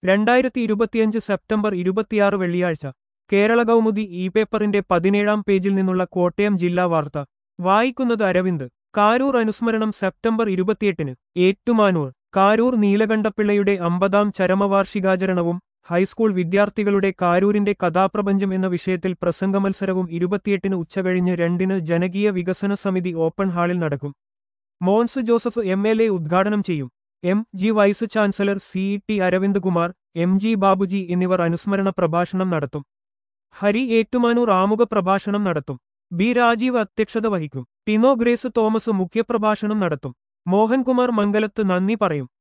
രണ്ടായിരത്തി ഇരുപത്തിയഞ്ച് സെപ്റ്റംബർ ഇരുപത്തിയാറ് വെള്ളിയാഴ്ച കേരള കൗമുദി ഇ പേപ്പറിന്റെ പതിനേഴാം പേജിൽ നിന്നുള്ള കോട്ടയം ജില്ലാ വാർത്ത വായിക്കുന്നത് അരവിന്ദ് കാരൂർ അനുസ്മരണം സെപ്റ്റംബർ ഇരുപത്തിയെട്ടിന് ഏറ്റുമാനൂർ കാരൂർ നീലകണ്ഠപിള്ളയുടെ അമ്പതാം ചരമവാർഷികാചരണവും ഹൈസ്കൂൾ വിദ്യാർത്ഥികളുടെ കാരൂരിന്റെ കഥാപ്രപഞ്ചം എന്ന വിഷയത്തിൽ പ്രസംഗമത്സരവും ഇരുപത്തിയെട്ടിന് ഉച്ചകഴിഞ്ഞ് രണ്ടിന് ജനകീയ വികസന സമിതി ഓപ്പൺ ഹാളിൽ നടക്കും Mons Joseph M L A ഉദ്ഘാടനം ചെയ്യും M G vice chancellor C T Aravind Kumar M G Babuji എന്നിവർ അനുസ്മരണ പ്രഭാഷണം നടത്തും ഹരി ഏറ്റുമാനൂർ ആമുഖ പ്രഭാഷണം നടത്തും ബി രാജീവ് അധ്യക്ഷത വഹിക്കും ടിനോ ഗ്രേസ് തോമസ് മുഖ്യപ്രഭാഷണം നടത്തും മോഹൻകുമാർ മംഗലത്ത് നന്ദി പറയും